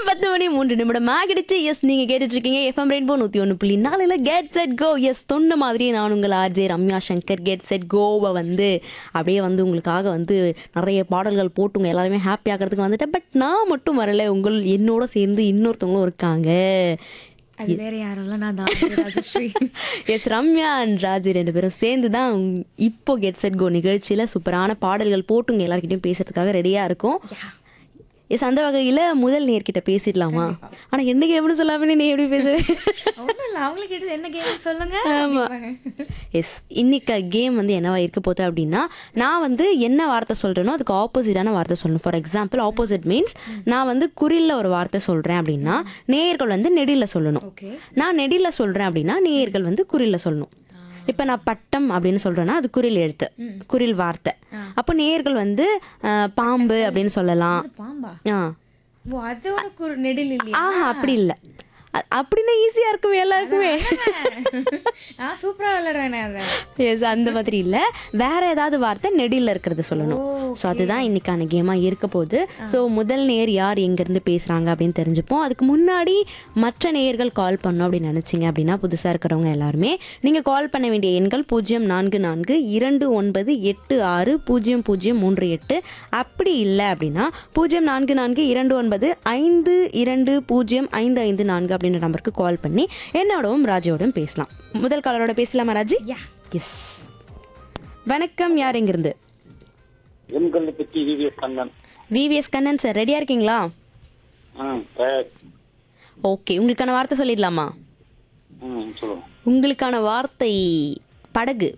பத்து மணி மூன்று நிமிடம் ஆகிடுச்சு எஸ் நீங்க கேட்டுட்டு இருக்கீங்க எஃப்எம் ரெயின்போ நூத்தி ஒன்று புள்ளி நாலுல கெட் செட் கோ எஸ் சொன்ன மாதிரி நான் உங்கள் RJ Ramya Shankar get set Kovai வந்து அப்படியே வந்து உங்களுக்காக வந்து நிறைய பாடல்கள் போட்டு உங்க எல்லாருமே ஹாப்பி ஆகிறதுக்கு வந்துட்டேன் பட் நான் மட்டும் வரல உங்கள் என்னோட சேர்ந்து இன்னொருத்தவங்களும் இருக்காங்க அது வேற யாரும் இல்ல நான் தான் ராஜஸ்ரீ எஸ் ரம்யா அண்ட் ராஜி ரெண்டு பேரும் சேர்ந்து தான் இப்போ கெட் செட் கோ நிகழ்ச்சியில் சூப்பரான பாடல்கள் போட்டு உங்க எல்லாருக்கிட்டையும் பேசுறதுக்காக ரெடியாக இருக்கும் எஸ் அந்த வகையில் முதல் நேர்கிட்ட பேசிடலாமா ஆனால் என்ன கேம்னு சொல்லாமே நீ எப்படி பேசுற ஒண்ணும் இல்ல அவங்களுக்கு கேட்டது என்ன கேம் சொல்லுங்க ஆமா. அப்படிம்பாங்க. எஸ் இன்னைக்கு கேம் வந்து என்னவா இருக்க போகுது அப்படின்னா நான் வந்து என்ன வார்த்தை சொல்றேனோ அதுக்கு ஆப்போசிட்டான வார்த்தை சொல்லணும் ஃபார் எக்ஸாம்பிள் ஆப்போசிட் மீன்ஸ் நான் வந்து குறில்ல ஒரு வார்த்தை சொல்றேன் அப்படின்னா நேயர்கள் வந்து நெடில சொல்லணும் ஓகே நான் நெடில சொல்றேன் அப்படின்னா நேயர்கள் வந்து குறில்ல சொல்லணும் இப்போ நான் பட்டம் அப்படின்னு சொல்றேன்னா அது குரில் எழுத்து குரில் வார்த்தை அப்போ நேயர்கள் வந்து அஹ், பாம்பு அப்படின்னு சொல்லலாம் அது பாம்பா ஆ ஓ அதோட குறு நெடில் இல்லையா ஆஹா அப்படி இல்லை அப்படின்னா ஈஸியா இருக்குமே எல்லாருக்குமே நான் சூப்பரா விளையாடுவேனே அதை எஸ் அந்த மாதிரி இல்ல வேற ஏதாவது வார்த்தை நெடில இருக்கிறது சொல்லணும் ஸோ அதுதான் இன்னைக்கான கேமா இருக்க போகுது ஸோ முதல் நேர் யார் எங்க இருந்து பேசுறாங்க அப்படின்னு தெரிஞ்சுப்போம் அதுக்கு முன்னாடி மற்ற நேயர்கள் கால் பண்ணோம் அப்படின்னு நினைச்சீங்க அப்படின்னா புதுசா இருக்கிறவங்க எல்லாருமே நீங்க கால் பண்ண வேண்டிய எண்கள் பூஜ்ஜியம் நான்கு நான்கு இரண்டு ஒன்பது எட்டு ஆறு பூஜ்ஜியம் பூஜ்ஜியம் மூன்று எட்டு அப்படி இல்லை அப்படின்னா பூஜ்ஜியம் நான்கு நான்கு இரண்டு ஒன்பது ஐந்து இரண்டு பூஜ்ஜியம் ஐந்து ஐந்து நான்கு அப்படின்ற நம்பருக்கு கால் பண்ணி என்னோடவும் ராஜோடும் பேசலாம் முதல் காலரோட பேசலாமா ராஜி யா எஸ் வணக்கம் யார் எங்கிருந்து எண்களை பற்றி VVS Kannan VVS Kannan sir ரெடியா இருக்கீங்களா ம் சரி. ஓகே உங்களுக்கான வார்த்தை சொல்லிடலாமா ம் சொல்லுங்க உங்களுக்கான வார்த்தை படகு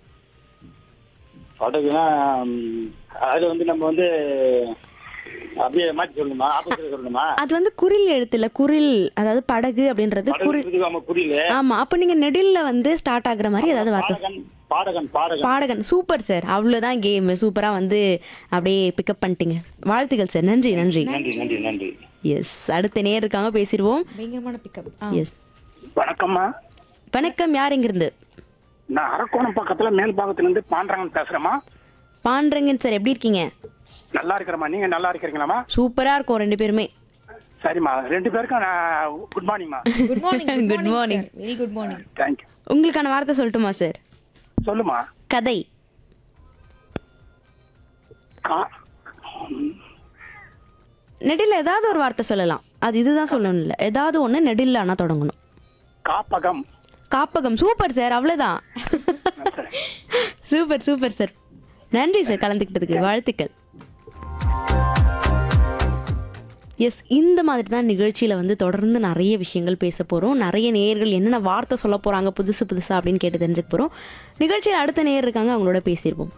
படகுனா ம், அது வந்து நம்ம வந்து அப்படியே மாற்றி சொல்லணுமா ஆப்போசிட் சொல்லணுமா அது வந்து குரில் எழுத்துல குரில் அதாவது படகு அப்படின்றது குரில் படகு நம்ம புரியல ஆமா அப்ப நீங்க நெடில்ல வந்து ஸ்டார்ட் ஆகுற மாதிரி ஏதாவது வார்த்தை பாடகன் பாடகன் பாடகன் பாடகன் சூப்பர் சார் அவ்வளவுதான் கேம் சூப்பரா வந்து அப்படியே பிக்கப் பண்ணிட்டீங்க வாழ்த்துக்கள் சார் நன்றி நன்றி நன்றி நன்றி நன்றி எஸ் அடுத்த நேர் இருக்காங்க பேசிடுவோம் பயங்கரமான பிக்கப் எஸ் வணக்கம்மா வணக்கம் யார் எங்கிருந்து நான் அரக்கோணம் பக்கத்துல மேல் பாகத்துல இருந்து பாண்டரங்கன் பேசுறேம்மா பாண்டரங்கன் சார் எப்படி இருக்கீங்க நல்லா இருக்கிறமா நீங்க நல்லா இருக்கிறீங்களாம்மா சூப்பரா இருக்கும் ரெண்டு பேருமே சரிம்மா ரெண்டு பேருக்கும் நான் குட் மார்னிங்மா good morning Good morning. Very good morning thank you உங்களுக்கான வார்த்தை சொல்லட்டுமா சார் சொல்லுமா கதை கா நெடில் ஏதாவது ஒரு வார்த்தை சொல்லலாம் அது இதுதான் சொல்லணும் இல்லை ஏதாவது ஒன்று நெடில் ஆனால் தொடங்கணும் காப்பகம் காப்பகம் சூப்பர் சார் அவ்வளோதான் சூப்பர் சூப்பர் சார் நன்றி சார் கலந்துக்கிட்டதுக்கு வாழ்த்துக்கள் எஸ் இந்த மாதிரி தான் நிகழ்ச்சியில் வந்து தொடர்ந்து நிறைய விஷயங்கள் பேச போகிறோம் நிறைய நேயர்கள் என்னென்ன வார்த்தை சொல்ல போகிறாங்க புதுசு புதுசாக அப்படின்னு கேட்டு தெரிஞ்சுக்க போகிறோம் நிகழ்ச்சியில் அடுத்த நேயர் இருக்காங்க அவங்களோட பேசியிருப்போம்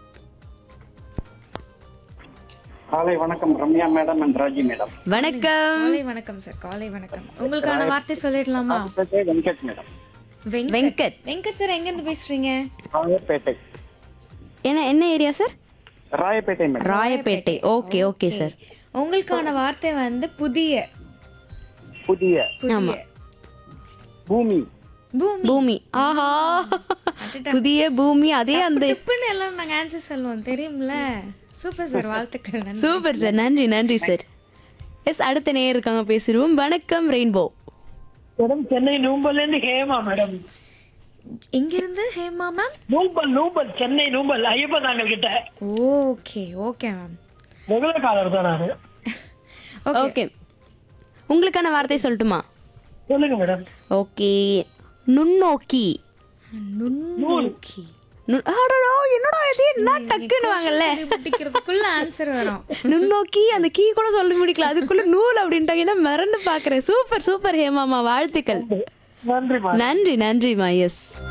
காலை வணக்கம் Ramya madam and Raji madam வணக்கம் காலை வணக்கம் சார் காலை வணக்கம் உங்களுக்கான வார்த்தை சொல்லிடலாமா வெங்கட் மேடம் வெங்கட் வெங்கட் வெங்கட் சார் எங்க இருந்து பேசுறீங்க ராயப்பேட்டை என்ன என்ன area sir Royapettah madam Royapettah okay okay sir உங்களுக்கான வார்த்தை வந்து புதிய புதிய புதிய பூமி பூமி பூமி ஆஹா புதிய பூமி அதே அந்த டிப்புன்னு எல்லாம் நாங்க ஆன்சர் சொல்லுவோம் தெரியும்ல சூப்பர் சார் வாழ்த்துக்கள் நன்றி சூப்பர் சார் நன்றி நன்றி சார் எஸ் அடுத்த நேயர் இருக்காங்க பேசிடுவோம் வணக்கம் ரெயின்போ மேடம் சென்னை நூம்பல்ல இருந்து ஹேமா மேடம் எங்க இருந்து ஹேமா மேம் நூம்பல் நூம்பல் சென்னை நூம்பல் ஐயப்பதாங்கல் கிட்ட okay okay ma'am regular caller தான் நானு ஓகே ஓகே உங்களுக்கான வார்த்தை சொல்லட்டுமா சொல்லுங்க மேடம் ஓகே நுண்ணோக்கி நுண்ணோக்கி நு- அடடா, என்னடா இது என்ன டக்குன்னு வாங்கல்ல முடிக்கிறதுக்குள்ள ஆன்சர் வரும் நுண்ணோக்கி அந்த கீ கூட சொல்ல முடிக்கல அதுக்குள்ள நூல் அப்படின்ட்டாங்க என்ன மறந்து பாக்குறேன் சூப்பர் சூப்பர் ஹேமாமா வாழ்த்துக்கள் நன்றிமா நன்றி நன்றிமா எஸ்